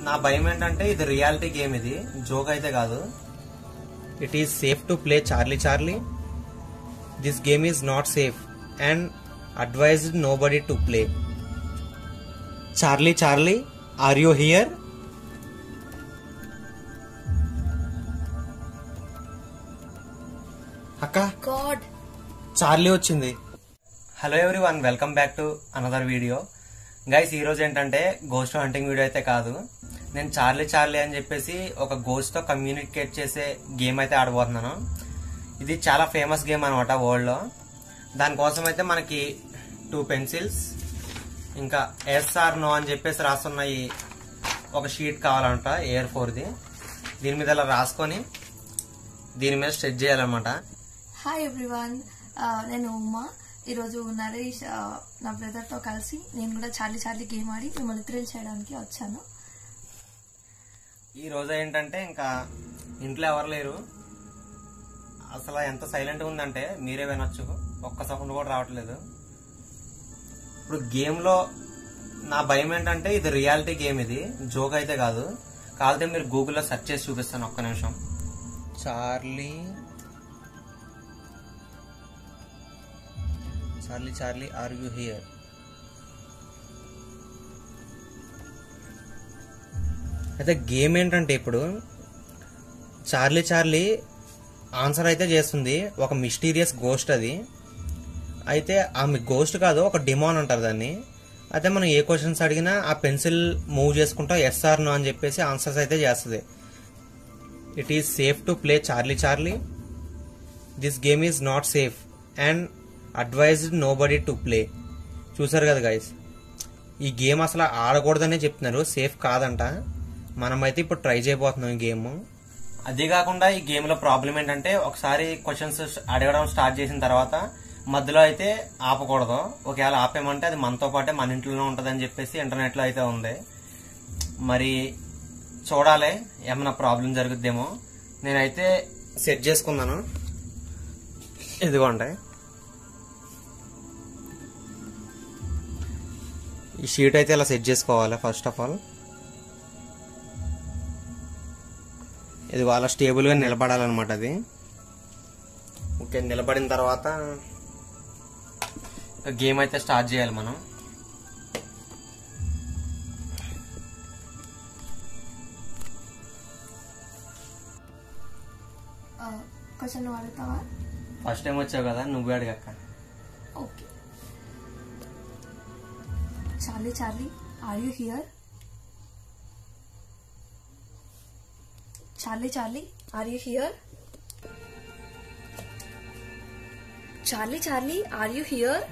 నా భయం ఏంటంటే ఇది రియాలిటీ గేమ్ ఇది జోక్ అయితే కాదు it is safe to play Charlie Charlie this game is not safe and advised nobody to play Charlie Charlie are you here అక్క God Charlie వచ్చింది hello everyone welcome back to another video guys ఈ రోజు ఏంటంటే ghost hunting video అయితే కాదు నేను Charlie Charlie అని చెప్పేసి ఒక గోస్ట్ తో కమ్యూనికేట్ చేసే గేమ్ అయితే ఆడబోతున్నాను ఇది చాలా ఫేమస్ గేమ్ అనమాట వరల్డ్ లో దానికోసం అయితే మనకి టూ పెన్సిల్స్ ఇంకా ఎస్ఆర్ నో అని చెప్పేసి రాస్తున్న ఈ ఒక షీట్ కావాలంట ఎయిర్ ఫోర్ది దీని మీద ఇలా రాసుకొని దీని మీద స్ట్రెచ్ చేయాలన్నమాట హాయ్ ఎవ్రీవన్ నేను ఉమా ఈరోజు నరేష్ ఆ, నా బ్రదర్ తో కలిసి నేను కూడా చార్లీ చార్లీ గేమ్ ఆడి మిమ్మల్ని థ్రిల్ చేయడానికి వచ్చాను ఈ రోజు ఏంటంటే ఇంకా ఇంట్లో ఎవరు లేరు అసలు ఎంత సైలెంట్ ఉందంటే మీరే వినొచ్చు ఒక్క సెకండ్ కూడా రావట్లేదు ఇప్పుడు గేమ్ లో నా భయం ఏంటంటే ఇది రియాలిటీ గేమ్ ఇది జోక్ అయితే కాదు కాకపోతే మీరు గూగుల్లో సెర్చ్ చేసి చూపిస్తాను ఒక్క నిమిషం Charlie Charlie Charlie are you here అయితే గేమ్ ఏంటంటే ఇప్పుడు చార్లీ చార్లీ ఆన్సర్ అయితే చేస్తుంది ఒక మిస్టీరియస్ గోస్ట్ అది అయితే ఆమె గోస్ట్ కాదు ఒక డిమాన్ అంటారు దాన్ని అయితే మనం ఏ క్వశ్చన్స్ అడిగినా ఆ పెన్సిల్ మూవ్ చేసుకుంటా ఎస్ఆర్ నో అని చెప్పేసి ఆన్సర్స్ అయితే చేస్తుంది it is safe to play Charlie Charlie this game is not safe and advised nobody to play చూసారు కదా గైస్ ఈ గేమ్ అసలు ఆడకూడదనే చెప్తున్నారు సేఫ్ కాదంట మనమైతే ఇప్పుడు ట్రై చేయబోతున్నాం ఈ గేమ్ అదే కాకుండా ఈ గేమ్ లో ప్రాబ్లం ఏంటంటే ఒకసారి క్వశ్చన్స్ అడగడం స్టార్ట్ చేసిన తర్వాత మధ్యలో అయితే ఆపకూడదు ఒకవేళ ఆపేమంటే అది మనతో పాటే మన ఇంట్లోనే ఉంటదని చెప్పేసి ఇంటర్నెట్ లో అయితే ఉంది మరి చూడాలి ఏమైనా ప్రాబ్లం జరుగుద్దేమో నేనైతే సెట్ చేసుకున్నాను ఇదిగోండి ఈ షీట్ అయితే ఇలా సెట్ చేసుకోవాలి ఫస్ట్ ఆఫ్ ఆల్ ఇది వాళ్ళ స్టేబుల్గా నిలబడాలన్నమాట అది ఓకే నిలబడిన తర్వాత గేమ్ అయితే స్టార్ట్ చేయాలి మనం క్వశ్చన్ నువ్వు అడుగుతావా ఫస్ట్ టైం వచ్చావు కదా నువ్వే అడగక్క okay Charlie Charlie are you here Charlie Charlie are you here Charlie Charlie are you here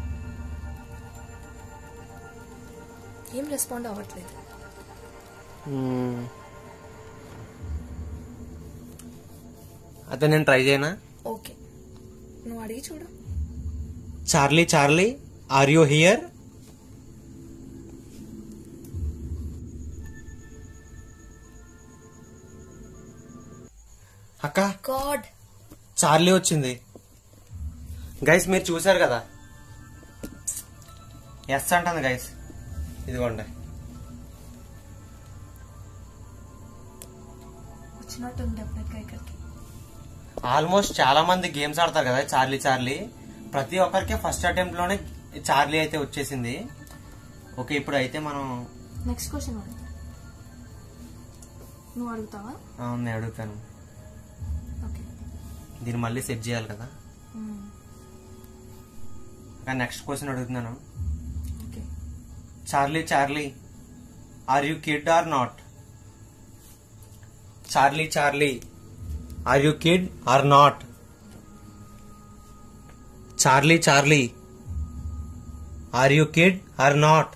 ఏం రెస్పాండ్ అవ్వట్లేదు అయితే నేను ట్రై చేయనా ఓకే నువ్వు అడిగి చూడు Charlie Charlie are you here అక్క గాడ్ చార్లీ వచ్చింది గైస్ మీరు చూసారు కదా ఎస్ అంటుంది గైస్ ఇదిగోండి వచ్చినట్టుంది డెఫినెట్ గా ఇక్కడికి ఆల్మోస్ట్ చాలా మంది గేమ్స్ ఆడతారు కదా చార్లీ చార్లీ ప్రతి ఒక్కరికి ఫస్ట్ అటెంప్ట్ లోనే చార్లీ అయితే వచ్చేసింది ఓకే ఇప్పుడు అయితే మనం నెక్స్ట్ క్వశ్చన్ అడుగు నువ్వు అడుగుతావా ఆ, నేను అడుగుతాను ఓకే దీన్ని మళ్ళీ సెట్ చేయాలి కదా నెక్స్ట్ క్వశ్చన్ అడుగుతున్నాను okay Charlie Charlie are you kid or not Charlie Charlie are you kid or not Charlie Charlie are you kid or not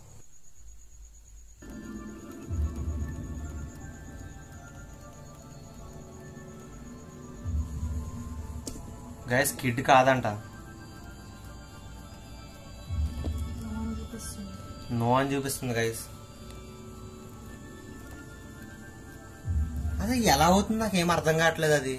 guys kid కాదంట అవును చూపిస్తుంది నో అని చూపిస్తుంది గైస్ అదే ఎలా అవుతుంది నాకు ఏం అర్థం కావట్లేదు అది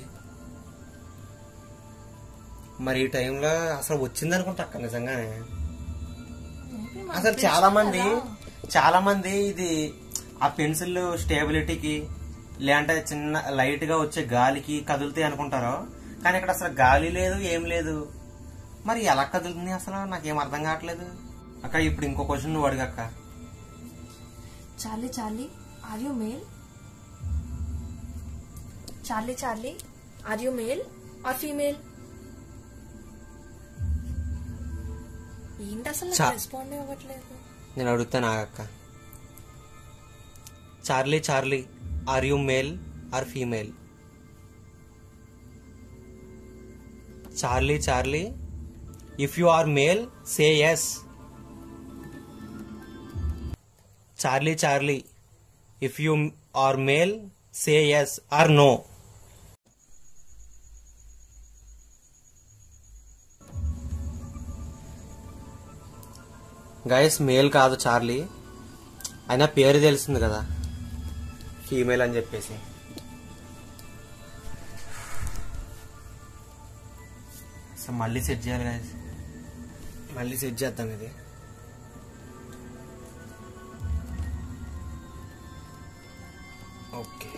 మరి ఈ టైంలో అసలు వచ్చింది అనుకుంటా అక్క నిజంగానే Maybe మనకు అసలు తెలుసు చాలా మంది కదా. చాలా మంది ఇది ఆ పెన్సిల్ స్టేబిలిటీకి లేదంటే చిన్న లైట్ గా వచ్చే గాలికి కదులుతాయి అనుకుంటారో కానీ ఇక్కడ అసలు గాలి లేదు ఏం లేదు మరి ఎలా కదులుతుంది అసలు నాకేం అర్థం కావట్లేదు అక్క ఇప్పుడు ఇంకో క్వశ్చన్ నువ్వు అడిగక్క Charlie Charlie are you male Charlie Charlie are you male or female ఏంటి అసలు చా- రెస్పాండ్ అవ్వట్లేదు నేను అడుగుతాను ఆగక్క Charlie Charlie are you male or female Charlie Charlie if you are male say yes Charlie Charlie if you are male say yes or no guys male కాదు Charlie అయినా పేరు తెలిసింది కదా ఫీమేల్ అని చెప్పేసి సో మళ్ళీ సెట్ చేయాలి guys మళ్ళీ సెట్ చేద్దాం ఇది ఓకే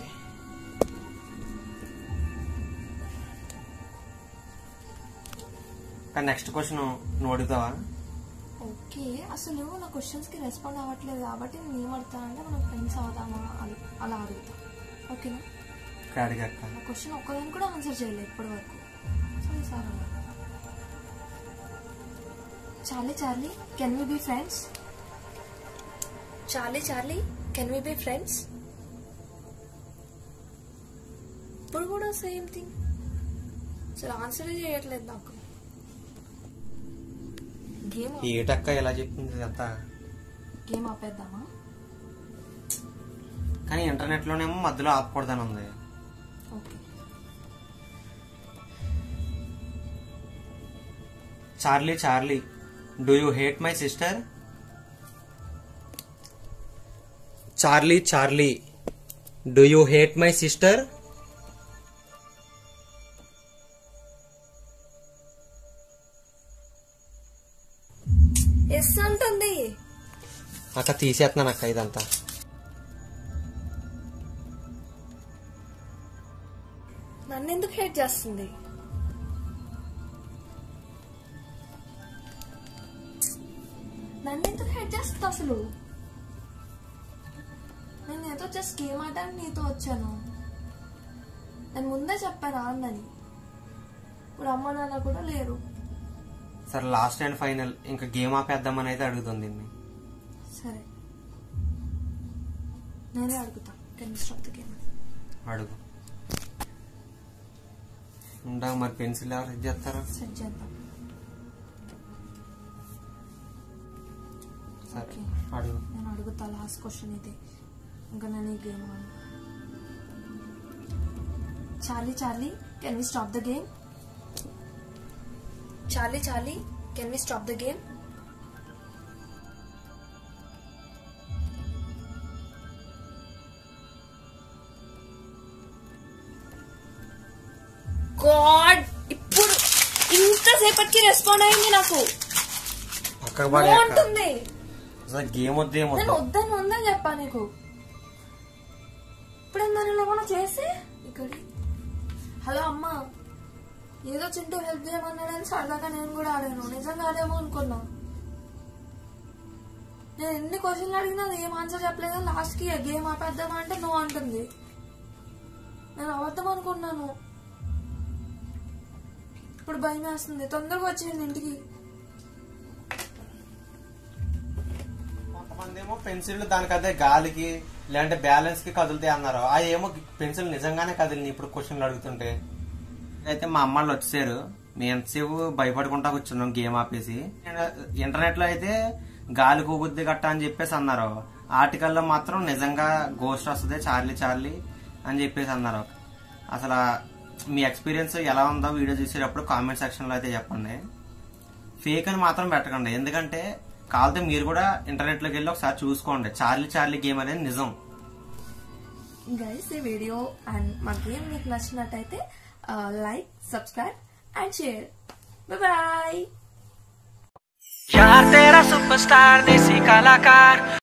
నెక్స్ట్ క్వశ్చన్ నువ్వు అడుగుతావా ఓకే అసలు నా క్వశ్చన్స్ కి రెస్పాండ్ అవ్వట్లేదు కాబట్టి నేను ఏం అడుగుతానంటే మనం ఫ్రెండ్స్ అవుదామా అని అలా అడుగుతా ఓకేనా అడిగక్క నా క్వశ్చన్ ఒక్కదాని కూడా ఆన్సర్ చేయలేదు ఇప్పటి వరకు సరే sir Charlie Charlie can we be friends Charlie Charlie can we be friends ఇప్పుడు కూడా సేమ్ థింగ్ అసలు ఆన్సర్ చేయట్లేదు నాకు గేమ్ ఏటక్క ఇలా చెప్తుంది అంతా గేమ్ ఆపేద్దామా కానీ ఇంటర్నెట్ లోనేమో మధ్యలో ఆపకూడదని ఉంది okay Charlie Charlie do you hate my sister Charlie Charlie do you hate my sister yes అంటుంది అక్క తీసేస్తున్నాను అక్క ఇదంతా నన్ను ఎందుకు హేట్ చేస్తుంది నన్ను ఎందుకు హేట్ చేస్తుంది అసలు నేను ఏదో జస్ట్ గేమ్ ఆడడానికి నీతో వచ్చాను నేను ముందే చెప్పాను ఆడనని ఇప్పుడు అమ్మ నాన్న కూడా లేరు సరే లాస్ట్ అండ్ ఫైనల్ ఇంకా గేమ్ ఆపేద్దామని అయితే అడుగుతుంది దీన్ని సరే నేనే అడుగుతా కెన్ స్టాప్ ద గేమ్ అడుగు ఉండా మరి పెన్సిల్ ఎవరు ఇది చేస్తారా సెట్ చేద్దాం సరే ఓకే అడుగు నేను అడుగుతా లాస్ట్ క్వశ్చన్ ఇది ఇంకా నేను ఈ గేమ్ ఆడను Charlie Charlie can we stop the game Charlie Charlie can we stop the game God ఇప్పుడు ఇంతసేపటికి రెస్పాండ్ అయింది నాకు పక్కకు పడే అక్క. బాగుంటుంది అసలు గేమ్ వద్దు ఏం నేను వద్దు వద్దని ఉందని చెప్పా నీకు ఇప్పుడు దాన్ని లేకుండా చేసి ఇక్కడి హలో అమ్మా ఏదో చింటూ హెల్ప్ చేయమన్నాడని సరదాగా నేను కూడా ఆడాను నిజంగా ఆడేమో అనుకున్నా నేను ఎన్ని క్వశ్చన్లు అడిగినా అది ఏం ఆన్సర్ చెప్పలేదు లాస్ట్ కి గేమ్ ఆపేద్దామా అంటే నో అంటుంది నేను అబద్ధం అనుకున్నాను ఇప్పుడు భయం వేస్తుంది తొందరగా వచ్చేయండి ఇంటికి కొంతమంది ఏమో పెన్సిల్ దానికి అదే గాలికి లేదంటే బ్యాలెన్స్ కి కదులుతాయి అన్నారు ఆ ఏమో పెన్సిల్ నిజంగానే కదిలింది ఇప్పుడు క్వశ్చన్లు అడుగుతుంటే అయితే మా అమ్మాళ్ళు వచ్చారు మేము ఎంతసేపు భయపడుకుంటా కూర్చున్నాం గేమ్ ఆపేసి ఇంటర్నెట్ లో అయితే గాలి కూగుద్ది గట్ట అని చెప్పేసి అన్నారు ఆర్టికల్లో మాత్రం నిజంగా గోస్ట్ వస్తుంది చార్లీ చార్లీ అని చెప్పేసి అన్నారు అసలు మీ ఎక్స్పీరియన్స్ ఎలా ఉందో వీడియో చూసేటప్పుడు కామెంట్ సెక్షన్ లో అయితే చెప్పండి ఫేక్ అని మాత్రం పెట్టకండి ఎందుకంటే కావాలంటే మీరు కూడా ఇంటర్నెట్ లోకి వెళ్ళి ఒకసారి చూసుకోండి చార్లీ చార్లీ గేమ్ అనేది నిజం గైస్ ఈ వీడియో అండ్ మా గేమ్ మీకు నచ్చినట్టయితే like subscribe and share bye यार तेरा सुपरस्टार देसी कलाकार